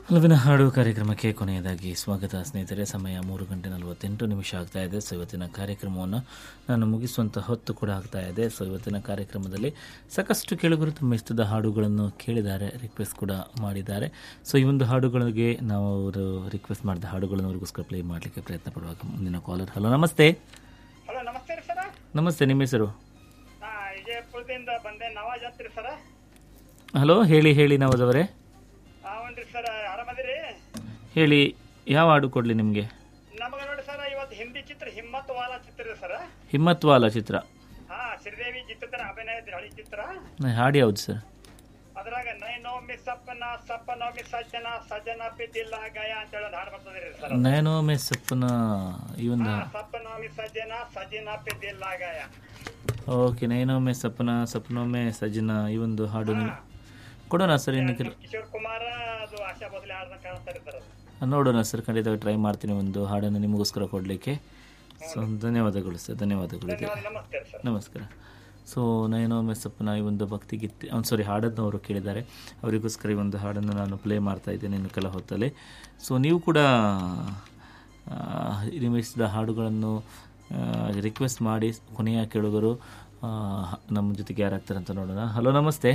ಹಲವಿನ ಹಾಡು ಕಾರ್ಯಕ್ರಮಕ್ಕೆ ಕೊನೆಯದಾಗಿ ಸ್ವಾಗತ ಸ್ನೇಹಿತರೆ ಸಮಯ ಮೂರು ಗಂಟೆ ನಲವತ್ತೆಂಟು ನಿಮಿಷ ಆಗ್ತಾ ಇದೆ ಸೊ ಇವತ್ತಿನ ಕಾರ್ಯಕ್ರಮವನ್ನು ನಾನು ಮುಗಿಸುವಂಥ ಹೊತ್ತು ಕೂಡ ಆಗ್ತಾ ಇದೆ ಸೊ ಇವತ್ತಿನ ಕಾರ್ಯಕ್ರಮದಲ್ಲಿ ಸಾಕಷ್ಟು ಕೇಳುಗರು ತಮ್ಮ ಇಷ್ಟದ ಹಾಡುಗಳನ್ನು ಕೇಳಿದ್ದಾರೆ ರಿಕ್ವೆಸ್ಟ್ ಕೂಡ ಮಾಡಿದ್ದಾರೆ ಸೊ ಈ ಒಂದು ಹಾಡುಗಳಿಗೆ ನಾವು ಅವರು ರಿಕ್ವೆಸ್ಟ್ ಮಾಡಿದ ಹಾಡುಗಳನ್ನು ಅವ್ರಿಗೋಸ್ಕರ ಪ್ಲೇ ಮಾಡಲಿಕ್ಕೆ ಪ್ರಯತ್ನ ಪಡುವಾಗ ಮುಂದಿನ ಕಾಲರ್ ಹಲೋ ನಮಸ್ತೆ ಹಲೋ ನಮಸ್ತೆ ರೀ ಸರ ನಮಸ್ತೆ ನಿಮ್ಮ ಹೆಸರು ನಾ ವಿಜಯಪುರದಿಂದ ಬಂದೆ ನವಾಜ್ ಅಂತ್ರಿ ಸರ ಹಲೋ ಹೇಳಿ ಹೇಳಿ ನವದವರೇ ಅವನ್ರಿ ಸರ ಆರಾಮದಿರಿ ಹೇಳಿ ಯಾವ ಹಾಡು ಕೊಡಲಿ ನಿಮಗೆ ನಮಗ ನೋಡಿ ಸರ ಇವತ್ತು ಹಿಂದಿ ಚಿತ್ರ ಹಿಮ್ಮತ್ ವಾಲ ಚಿತ್ರ ರೀ ಸರ ಹಿಮ್ಮತ್ವಾಲ ಚಿತ್ರ ಹಾ ಶ್ರೀದೇವಿ ಚಿತ್ರದ ಅಭಿನಯ ಐತ್ರಿ ಹಳಿ ಚಿತ್ರ ನ- ಹಾಡು ಯಾವುದು ಸರ್ ಅದ್ರಾಗ ನೈನೋ ಮಿ ಸಪ್ಪನ ಸಪ್ಪನೋ ಮಿ ಸಜ್ಜನ ಸಜ್ಜನ ಪಿ ದಿಲ್ಲ ಗಯ ಅಂತೇಳಿ ಒಂದು ಹಾಡು ಬರ್ತದೆ ರೀ ಸರ್ ನಯನೋ ಮೇ ಸಪ್ಪನ ಈ ಒಂದು ಸಪ್ಪನೋ ಮಿ ಸಜ್ಜನ ಸಜ್ಜನ ಪಿ ದಿಲ್ಲ ಗಯ ಓಕೆ ನಯನೋ ಮೇ ಸಪ್ಪನ ಸಪ್ನೋ ಮೇ ಸಜ್ಜನ ಈ ಒಂದು ಹಾಡು ನೀವು ಕೊಡೋಣ ಸರ್ ಇನ್ನು ಕೆಲ ಕಿಶೋರ್ ಕುಮಾರ ಅದು ಆಶಾ ಭೋಸಲೆ ಹಾಡ್ದಂಗೆ ಕಾಣಿಸ್ತಾರೆ ಸರ್ ಅದು ನೋಡೋಣ ಸರ್ ಖಂಡಿತವಾಗಿ ಟ್ರೈ ಮಾಡ್ತೀನಿ ಒಂದು ಹಾಡನ್ನು ನಿಮಗೋಸ್ಕರ ಕೊಡಲಿಕ್ಕೆ ಸೊ ಧನ್ಯವಾದಗಳು ಸರ್ ಧನ್ಯವಾದಗಳು ಇದೆ ಧನ್ಯವಾದ ನಮಸ್ತೆ ರೀ ಸರ್ ನಮಸ್ಕಾರ ಸೊ ನಯನೋ ಮೇ ಸಪ್ಪನ ಈ ಒಂದು ಭಕ್ತಿಗೀತೆ ಅವ್ನು ಸಾರಿ ಹಾಡನ್ನು ಅವರು ಕೇಳಿದ್ದಾರೆ ಅವರಿಗೋಸ್ಕರ ಈ ಒಂದು ಹಾಡನ್ನು ನಾನು ಪ್ಲೇ ಮಾಡ್ತಾ ಇದ್ದೇನೆ ಇನ್ನು ಕೆಲ ಹೊತ್ತಲ್ಲಿ ಸೊ ನೀವು ಕೂಡ ಆ, ನಿಮ್ಮ ಇಷ್ಟದ ಹಾಡುಗಳನ್ನು ರಿಕ್ವೆಸ್ಟ್ ಮಾಡಿ ಕೊನೆಯ ಕೇಳುಗರು ಆ, ನಮ್ಮ ಜೊತೆಗೆ ಯಾರಾಗ್ತಾರೆ ಅಂತ ನೋಡೋಣ ಹಲೋ ನಮಸ್ತೆ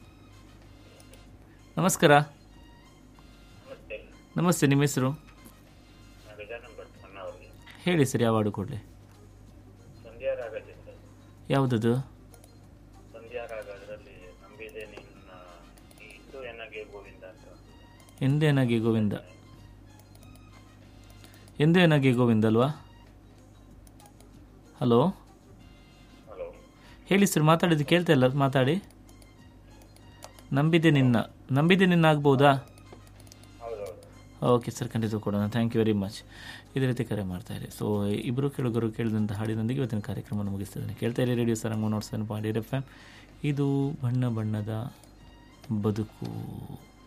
ನಮಸ್ಕಾರ ನಮಸ್ತೆ ನಿಮ್ಮ ಹೆಸರು ಗಜಾನನ್ ಭಟ್ ಅವರಿಗೆ ಹೇಳಿ ಸರ್ ಯಾವ ಹಾಡು ಕೊಡಲಿ ಸಂಧ್ಯಾ ರಾಗದಿಂದ ಯಾವುದದು ಸಂಧ್ಯಾ ರಾಗ ಅದರಲ್ಲಿ ನಂಬಿದೆ ನಿನ್ನ ಈ ಇಂದು ಎನ್ನಗೆ ಗೋವಿಂದ ಅಂತ ಎಂದೇನಾಗಿ ಗೋವಿಂದ ಎಂದೇನಾಗಿ ಗೋವಿಂದ ಅಲ್ವಾ ಹಲೋ ಹಲೋ ಹೇಳಿ ಸರ್ ಮಾತಾಡಿದ್ದು ಕೇಳ್ತಾ ಇಲ್ಲ ಮಾತಾಡಿ ನಂಬಿದೆ ನಿನ್ನ ನಂಬಿದೆ ನಿನ್ನ ಆಗ್ಬೋದಾ ಹೌದೌದು ಓಕೆ ಸರ್ ಖಂಡಿತ ಕೊಡೋಣ ಥ್ಯಾಂಕ್ ಯು ವೆರಿ ಮಚ್ ಇದೇ ರೀತಿ ಕರೆ ಮಾಡ್ತಾ ಇರಿ ಸೊ ಇಬ್ಬರು ಕೇಳುಗರು ಕೇಳಿದಂಥ ಹಾಡಿನೊಂದಿಗೆ ಇವತ್ತಿನ ಕಾರ್ಯಕ್ರಮವನ್ನು ಮುಗಿಸ್ತಿದ್ದೇನೆ ಕೇಳ್ತಾ ಇರಿ ರೇಡಿಯೋ ಸರ್ ನೋಡ್ಸನ್ ಪಾಡಿ ಎಫ್ ಎಮ್ ಇದು ಬಣ್ಣ ಬಣ್ಣದ ಬದುಕು